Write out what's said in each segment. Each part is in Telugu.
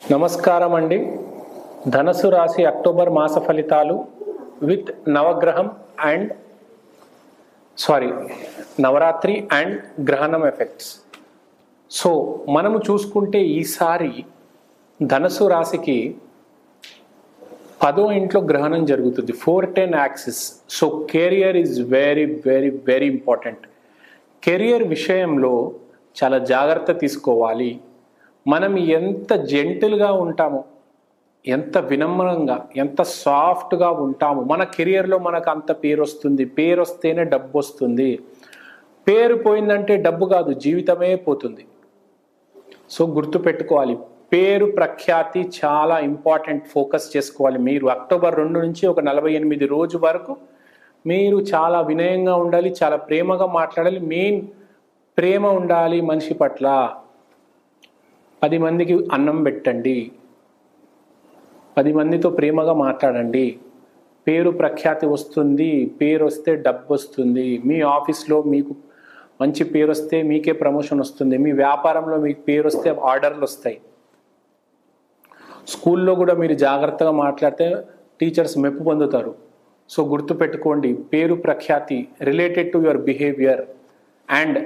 నమస్కారం అండి ధనసు రాశి అక్టోబర్ మాస ఫలితాలు విత్ నవగ్రహం అండ్ సారీ నవరాత్రి అండ్ గ్రహణం ఎఫెక్ట్స్ సో మనము చూసుకుంటే ఈసారి ధనసు రాశికి పదో ఇంట్లో గ్రహణం జరుగుతుంది four ten axis so career is very very very important career విషయంలో చాలా జాగ్రత్త తీసుకోవాలి మనం ఎంత జెంటిల్గా ఉంటామో ఎంత వినమ్రంగా ఎంత సాఫ్ట్గా ఉంటాము మన కెరియర్లో మనకు అంత పేరు వస్తుంది పేరు వస్తేనే డబ్బు వస్తుంది పేరు పోయిందంటే డబ్బు కాదు జీవితమే పోతుంది సో గుర్తు పెట్టుకోవాలి పేరు ప్రఖ్యాతి చాలా ఇంపార్టెంట్ ఫోకస్ చేసుకోవాలి మీరు అక్టోబర్ రెండు నుంచి ఒక నలభై ఎనిమిది రోజు వరకు మీరు చాలా వినయంగా ఉండాలి చాలా ప్రేమగా మాట్లాడాలి మెయిన్ ప్రేమ ఉండాలి మనిషి పట్ల పది మందికి అన్నం పెట్టండి పది మందితో ప్రేమగా మాట్లాడండి పేరు ప్రఖ్యాతి వస్తుంది పేరు వస్తే డబ్బు వస్తుంది మీ ఆఫీస్లో మీకు మంచి పేరు వస్తే మీకే ప్రమోషన్ వస్తుంది మీ వ్యాపారంలో మీకు పేరు వస్తే ఆర్డర్లు వస్తాయి స్కూల్లో కూడా మీరు జాగ్రత్తగా మాట్లాడితే టీచర్స్ మెప్పు పొందుతారు సో గుర్తుపెట్టుకోండి పేరు ప్రఖ్యాతి related to your behaviour and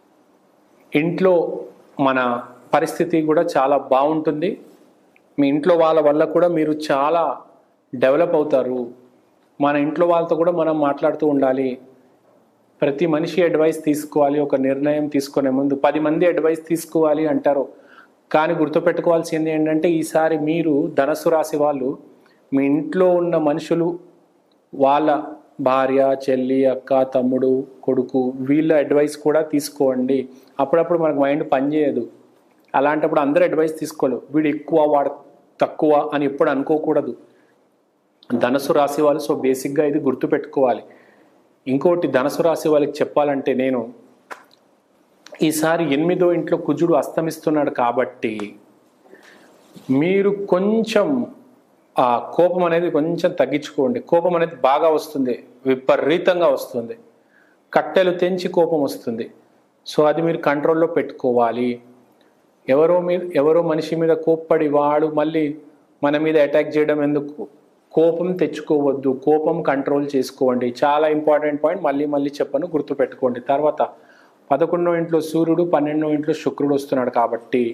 ఇంట్లో మన పరిస్థితి కూడా చాలా బాగుంటుంది మీ ఇంట్లో వాళ్ళ వల్ల కూడా మీరు చాలా డెవలప్ అవుతారు మన ఇంట్లో వాళ్ళతో కూడా మనం మాట్లాడుతూ ఉండాలి ప్రతి మనిషి అడ్వైస్ తీసుకోవాలి ఒక నిర్ణయం తీసుకునే ముందు పది మంది అడ్వైస్ తీసుకోవాలి అంటారు కానీ గుర్తుపెట్టుకోవాల్సింది ఏంటంటే ఈసారి మీరు ధనస్సు రాశి వాళ్ళు మీ ఇంట్లో ఉన్న మనుషులు వాళ్ళ భార్య చెల్లి అక్క తమ్ముడు కొడుకు వీళ్ళ అడ్వైస్ కూడా తీసుకోండి అప్పుడప్పుడు మనకు మైండ్ పనిచేయదు అలాంటప్పుడు అందరూ అడ్వైస్ తీసుకోలేవు వీడు ఎక్కువ వాడు తక్కువ అని ఎప్పుడు అనుకోకూడదు ధనసు రాశి వాళ్ళు సో బేసిక్గా ఇది గుర్తుపెట్టుకోవాలి ఇంకోటి ధనసు రాశి వాళ్ళకి చెప్పాలంటే నేను ఈసారి ఎనిమిదో ఇంట్లో కుజుడు అస్తమిస్తున్నాడు కాబట్టి మీరు కొంచెం ఆ కోపం అనేది కొంచెం తగ్గించుకోండి కోపం అనేది బాగా వస్తుంది విపరీతంగా వస్తుంది కట్టెలు తెంచి కోపం వస్తుంది సో అది మీరు కంట్రోల్లో పెట్టుకోవాలి ఎవరో మీద ఎవరో మనిషి మీద కోప్పడి వాడు మళ్ళీ మన మీద అటాక్ చేయడం ఎందుకు కోపం తెచ్చుకోవద్దు కోపం కంట్రోల్ చేసుకోండి చాలా ఇంపార్టెంట్ పాయింట్ మళ్ళీ మళ్ళీ చెప్పను గుర్తుపెట్టుకోండి తర్వాత పదకొండో ఇంట్లో సూర్యుడు పన్నెండో ఇంట్లో శుక్రుడు వస్తున్నాడు కాబట్టి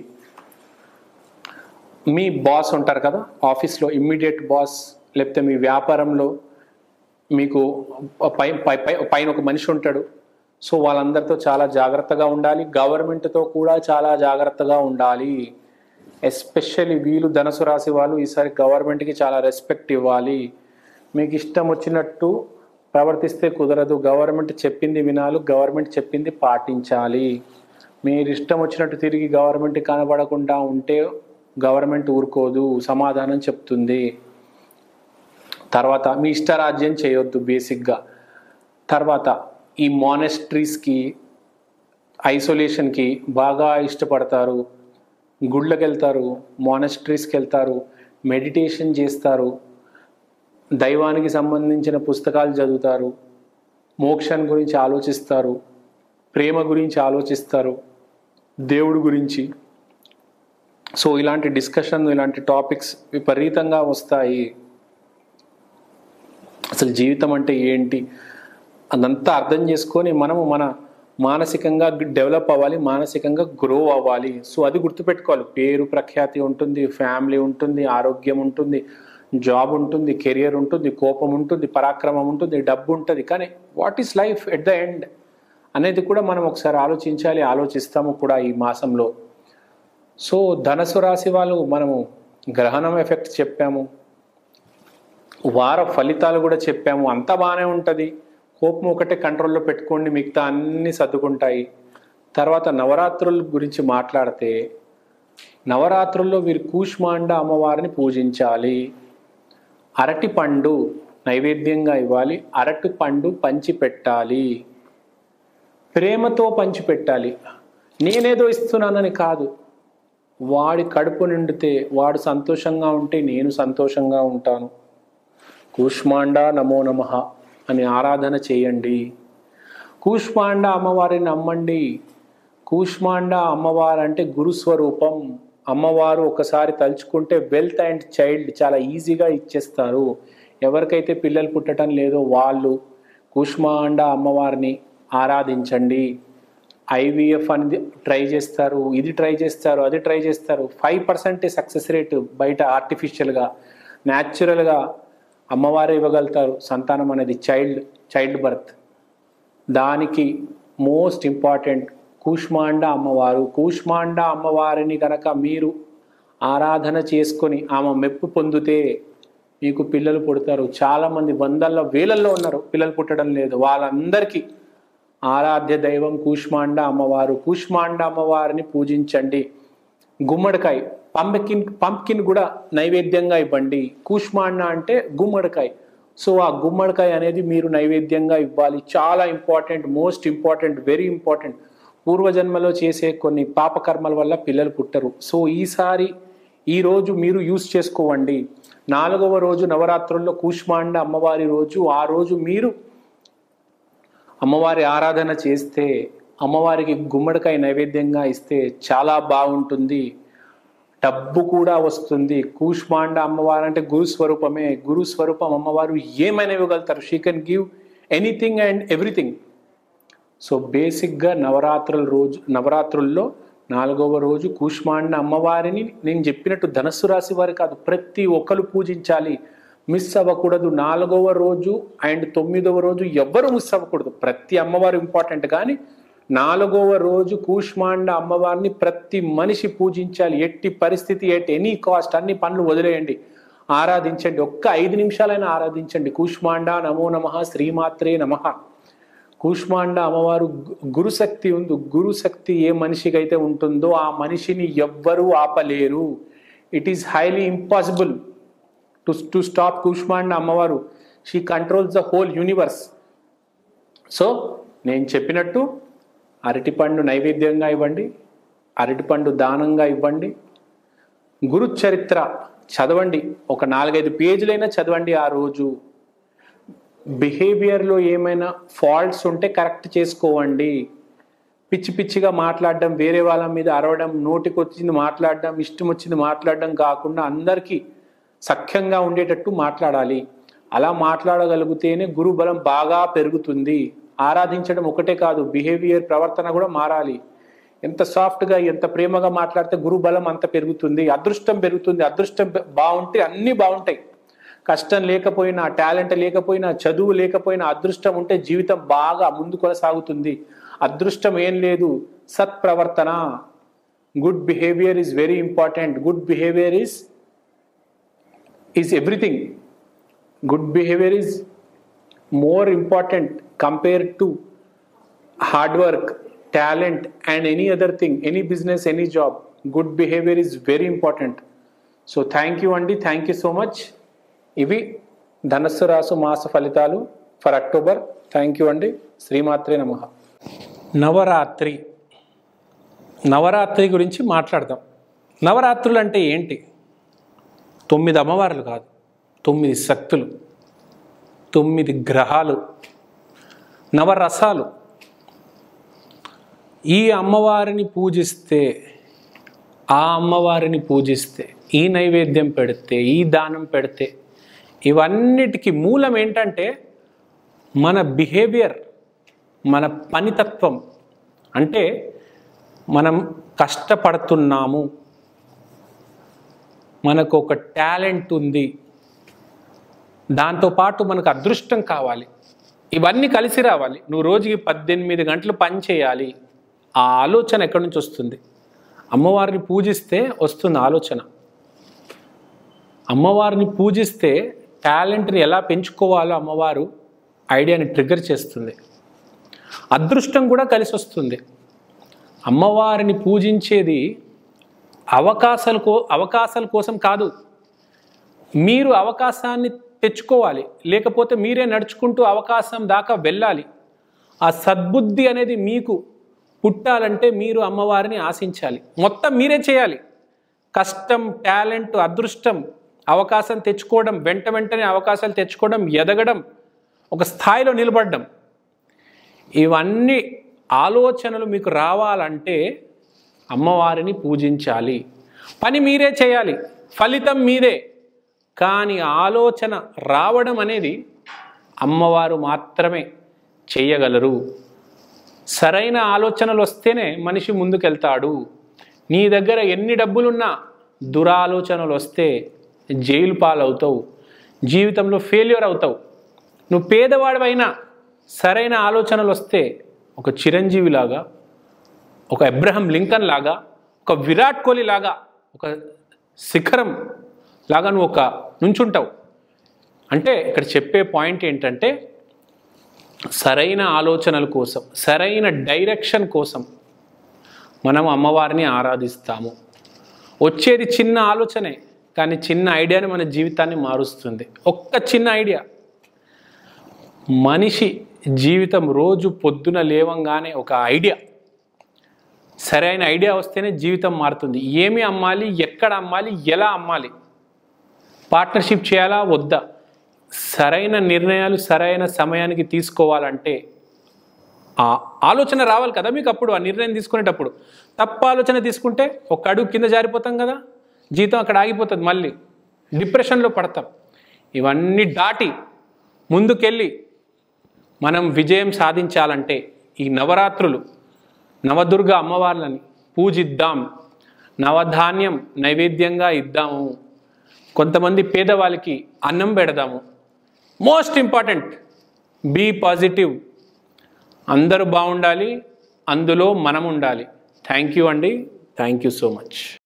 మీ బాస్ ఉంటారు కదా ఆఫీస్లో ఇమ్మీడియట్ బాస్ లేకపోతే మీ వ్యాపారంలో మీకు పై పై- పై- పైన ఒక మనిషి ఉంటాడు సో వాళ్ళందరితో చాలా జాగ్రత్తగా ఉండాలి గవర్నమెంట్తో కూడా చాలా జాగ్రత్తగా ఉండాలి ఎస్పెషల్లీ వీళ్ళు ధనసు రాశి వాళ్ళు ఈసారి గవర్నమెంట్కి చాలా రెస్పెక్ట్ ఇవ్వాలి మీకు ఇష్టం వచ్చినట్టు ప్రవర్తిస్తే కుదరదు గవర్నమెంట్ చెప్పింది వినాలి గవర్నమెంట్ చెప్పింది పాటించాలి మీరు ఇష్టం వచ్చినట్టు తిరిగి గవర్నమెంట్ కనబడకుండా ఉంటే గవర్నమెంట్ ఊరుకోదు సమాధానం చెప్తుంది తర్వాత మీ ఇష్టరాజ్యం చేయొద్దు బేసిక్గా తర్వాత ఈ మానెస్ట్రీస్కి ఐసోలేషన్కి బాగా ఇష్టపడతారు గుళ్ళకి వెళ్తారు మానెస్ట్రీస్కి వెళ్తారు మెడిటేషన్ చేస్తారు దైవానికి సంబంధించిన పుస్తకాలు చదువుతారు మోక్షం గురించి ఆలోచిస్తారు ప్రేమ గురించి ఆలోచిస్తారు దేవుడి గురించి సో ఇలాంటి డిస్కషన్ ఇలాంటి టాపిక్స్ విపరీతంగా వస్తాయి అసలు జీవితం అంటే ఏంటి అదంతా అర్థం చేసుకొని మనము మన మానసికంగా డెవలప్ అవ్వాలి మానసికంగా గ్రో అవ్వాలి సో అది గుర్తుపెట్టుకోవాలి పేరు ప్రఖ్యాతి ఉంటుంది ఫ్యామిలీ ఉంటుంది ఆరోగ్యం ఉంటుంది జాబ్ ఉంటుంది కెరియర్ ఉంటుంది కోపం ఉంటుంది పరాక్రమం ఉంటుంది డబ్బు ఉంటుంది కానీ what is life at the end అనేది కూడా మనం ఒకసారి ఆలోచించాలి ఆలోచిస్తాము కూడా ఈ మాసంలో సో ధనసు రాశి వాళ్ళు మనము గ్రహణం ఎఫెక్ట్ చెప్పాము వార ఫలితాలు కూడా చెప్పాము అంతా బాగానే ఉంటుంది కోపం ఒకటే కంట్రోల్లో పెట్టుకోండి మిగతా అన్నీ సర్దుకుంటాయి తర్వాత నవరాత్రుల గురించి మాట్లాడితే నవరాత్రుల్లో వీరు కూష్మాండ అమ్మవారిని పూజించాలి అరటి పండు నైవేద్యంగా ఇవ్వాలి అరటి పండు పంచి పెట్టాలి ప్రేమతో పంచి పెట్టాలి నేనేదో ఇస్తున్నానని కాదు వాడి కడుపు నిండితే వాడు సంతోషంగా ఉంటే నేను సంతోషంగా ఉంటాను కూష్మాండ నమో నమః అని ఆరాధన చేయండి కూష్మాండ అమ్మవారిని నమ్మండి కూష్మాండ అమ్మవారు అంటే గురుస్వరూపం అమ్మవారు ఒకసారి తలుచుకుంటే వెల్త్ అండ్ చైల్డ్ చాలా ఈజీగా ఇచ్చేస్తారు ఎవరికైతే పిల్లలు పుట్టడం లేదో వాళ్ళు కుష్మాండ అమ్మవారిని ఆరాధించండి ఐవీఎఫ్ అనేది ట్రై చేస్తారు ఇది ట్రై చేస్తారు అది ట్రై చేస్తారు ఫైవ్ పర్సెంట్ సక్సెస్ రేట్ బయట ఆర్టిఫిషియల్గా న్యాచురల్గా అమ్మవారే ఇవ్వగలుగుతారు సంతానం అనేది చైల్డ్ చైల్డ్ బర్త్ దానికి మోస్ట్ ఇంపార్టెంట్ కూష్మాండ అమ్మవారు కూష్మాండ అమ్మవారిని కనుక మీరు ఆరాధన చేసుకొని ఆమె మెప్పు పొందితే మీకు పిల్లలు పుడతారు చాలామంది వందల్లో వేలల్లో ఉన్నారు పిల్లలు పుట్టడం లేదు వాళ్ళందరికీ ఆరాధ్య దైవం కూష్మాండ అమ్మవారు కూష్మాండ అమ్మవారిని పూజించండి గుమ్మడికాయ పంపకిన్ పంప్కిన్ కూడా నైవేద్యంగా ఇవ్వండి కూష్మాండ అంటే గుమ్మడికాయ సో ఆ గుమ్మడికాయ అనేది మీరు నైవేద్యంగా ఇవ్వాలి చాలా important most important very important పూర్వజన్మలో చేసే కొన్ని పాపకర్మల వల్ల పిల్లలు పుట్టరు సో ఈసారి ఈ రోజు మీరు యూస్ చేసుకోవండి నాలుగవ రోజు నవరాత్రుల్లో కూష్మాండ అమ్మవారి రోజు ఆ రోజు మీరు అమ్మవారి ఆరాధన చేస్తే అమ్మవారికి గుమ్మడికాయ నైవేద్యంగా ఇస్తే చాలా బాగుంటుంది డబ్బు కూడా వస్తుంది కూష్మాండ అమ్మవారు అంటే గురు స్వరూపమే గురు స్వరూపం అమ్మవారు ఏమైనా ఇవ్వగలుగుతారు she can give anything and everything so బేసిక్గా నవరాత్రుల రోజు నవరాత్రుల్లో నాలుగవ రోజు కూష్మాండ అమ్మవారిని నేను చెప్పినట్టు ధనస్సు రాశి వారి కాదు ప్రతి ఒక్కరు పూజించాలి మిస్ అవ్వకూడదు నాలుగవ రోజు అండ్ తొమ్మిదవ రోజు ఎవ్వరు మిస్ అవ్వకూడదు ప్రతి అమ్మవారు ఇంపార్టెంట్ కానీ నాలుగవ రోజు కూష్మాండ అమ్మవారిని ప్రతి మనిషి పూజించాలి ఎట్టి పరిస్థితి ఎట్ ఎనీ కాస్ట్ అన్ని పనులు వదిలేయండి ఆరాధించండి ఒక్క ఐదు నిమిషాలైనా ఆరాధించండి కూష్మాండ నమో నమ శ్రీమాత్రే నమ కూష్మాండ అమ్మవారు గు- గురుశక్తి ఉంది గురుశక్తి ఏ మనిషికి అయితే ఉంటుందో ఆ మనిషిని ఎవ్వరూ ఆపలేరు it is highly impossible to to stop Kushmanda అమ్మవారు she controls the whole universe so నేను చెప్పినట్టు అరటిపండు నైవేద్యంగా ఇవ్వండి అరటిపండు దానంగా ఇవ్వండి గురు చరిత్ర చదవండి ఒక నాలుగైదు పేజీలైనా చదవండి ఆ రోజు బిహేవియర్లో ఏమైనా ఫాల్ట్స్ ఉంటే కరెక్ట్ చేసుకోవండి పిచ్చి పిచ్చిగా మాట్లాడడం వేరే వాళ్ళ మీద అరవడం నోటికి వచ్చింది మాట్లాడడం ఇష్టం వచ్చింది మాట్లాడడం కాకుండా అందరికీ సఖ్యంగా ఉండేటట్టు మాట్లాడాలి అలా మాట్లాడగలిగితేనే గురుబలం బాగా పెరుగుతుంది ఆరాధించడం ఒకటే కాదు బిహేవియర్ ప్రవర్తన కూడా మారాలి ఎంత సాఫ్ట్గా ఎంత ప్రేమగా మాట్లాడితే గురుబలం అంత పెరుగుతుంది అదృష్టం పెరుగుతుంది అదృష్టం పె- బాగుంటే అన్నీ బాగుంటాయి కష్టం లేకపోయినా టాలెంట్ లేకపోయినా చదువు లేకపోయినా అదృష్టం ఉంటే జీవితం బాగా ముందు కొనసాగుతుంది అదృష్టం ఏం లేదు సత్ప్రవర్తన good behaviour is very important good behaviour is is everything good behaviour is more important compare to hard work talent and any other thing any business any job good behaviour is very important so thank you అండి థ్యాంక్ యూ సో మచ్ ఇవి ధనస్సు రాసు మాస ఫలితాలు ఫర్ అక్టోబర్ థ్యాంక్ యూ అండి శ్రీమాత్రే నమ నవరాత్రి నవరాత్రి గురించి మాట్లాడదాం నవరాత్రులు అంటే ఏంటి తొమ్మిది అమ్మవార్లు కాదు తొమ్మిది శక్తులు తొమ్మిది గ్రహాలు నవరసాలు ఈ అమ్మవారిని పూజిస్తే ఆ అమ్మవారిని పూజిస్తే ఈ నైవేద్యం పెడితే ఈ దానం పెడితే ఇవన్నిటికీ మూలం ఏంటంటే మన బిహేవియర్ మన పనితత్వం అంటే మనం కష్టపడుతున్నాము మనకు ఒక టాలెంట్ ఉంది దాంతోపాటు మనకు అదృష్టం కావాలి ఇవన్నీ కలిసి రావాలి నువ్వు రోజుకి పద్దెనిమిది గంటలు పని చేయాలి ఆ ఆలోచన ఎక్కడి నుంచి వస్తుంది అమ్మవారిని పూజిస్తే వస్తుంది ఆలోచన అమ్మవారిని పూజిస్తే టాలెంట్ని ఎలా పెంచుకోవాలో అమ్మవారు ఐడియాని ట్రిగర్ చేస్తుంది అదృష్టం కూడా కలిసి వస్తుంది అమ్మవారిని పూజించేది అవకాశాల కో అవకాశాల కోసం కాదు మీరు అవకాశాన్ని తెచ్చుకోవాలి లేకపోతే మీరే నడుచుకుంటూ అవకాశం దాకా వెళ్ళాలి ఆ సద్బుద్ధి అనేది మీకు పుట్టాలంటే మీరు అమ్మవారిని ఆశించాలి మొత్తం మీరే చేయాలి కష్టం టాలెంట్ అదృష్టం అవకాశం తెచ్చుకోవడం వెంట వెంటనే అవకాశాలు తెచ్చుకోవడం ఎదగడం ఒక స్థాయిలో నిలబడడం ఇవన్నీ ఆలోచనలు మీకు రావాలంటే అమ్మవారిని పూజించాలి పని మీరే చేయాలి ఫలితం మీదే కానీ ఆలోచన రావడం అనేది అమ్మవారు మాత్రమే చేయగలరు సరైన ఆలోచనలు వస్తేనే మనిషి ముందుకెళ్తాడు నీ దగ్గర ఎన్ని డబ్బులున్నా దురాలోచనలు వస్తే జైలు పాలవుతావు జీవితంలో ఫెయిల్యూర్ అవుతావు నువ్వు పేదవాడివైనా సరైన ఆలోచనలు వస్తే ఒక చిరంజీవి లాగా ఒక అబ్రహం లింకన్ లాగా ఒక విరాట్ కోహ్లీ లాగా ఒక శిఖరం లాగా నువ్వు ఒక నుంచుంటావు అంటే ఇక్కడ చెప్పే పాయింట్ ఏంటంటే సరైన ఆలోచనల కోసం సరైన డైరెక్షన్ కోసం మనం అమ్మవారిని ఆరాధిస్తాము వచ్చేది చిన్న ఆలోచనే కానీ చిన్న ఐడియాని మన జీవితాన్ని మారుస్తుంది ఒక్క చిన్న ఐడియా మనిషి జీవితం రోజు పొద్దున లేవంగానే ఒక ఐడియా సరైన ఐడియా వస్తేనే జీవితం మారుతుంది ఏమి అమ్మాలి ఎక్కడ అమ్మాలి ఎలా అమ్మాలి పార్ట్నర్షిప్ చేయాలా వద్దా సరైన నిర్ణయాలు సరైన సమయానికి తీసుకోవాలంటే ఆ ఆలోచన రావాలి కదా మీకు అప్పుడు ఆ నిర్ణయం తీసుకునేటప్పుడు తప్పు ఆలోచన తీసుకుంటే ఒక అడుగు కింద జారిపోతాం కదా జీతం అక్కడ ఆగిపోతుంది మళ్ళీ డిప్రెషన్లో పడతాం ఇవన్నీ దాటి ముందుకెళ్ళి మనం విజయం సాధించాలంటే ఈ నవరాత్రులు నవదుర్గ అమ్మవార్లని పూజిద్దాం నవధాన్యం నైవేద్యంగా ఇద్దాము కొంతమంది పేదవాళ్ళకి అన్నం పెడదాము మోస్ట్ ఇంపార్టెంట్ బీ పాజిటివ్ అందరూ బాగుండాలి అందులో మనం ఉండాలి థ్యాంక్ యూ అండి థ్యాంక్ యూ సో మచ్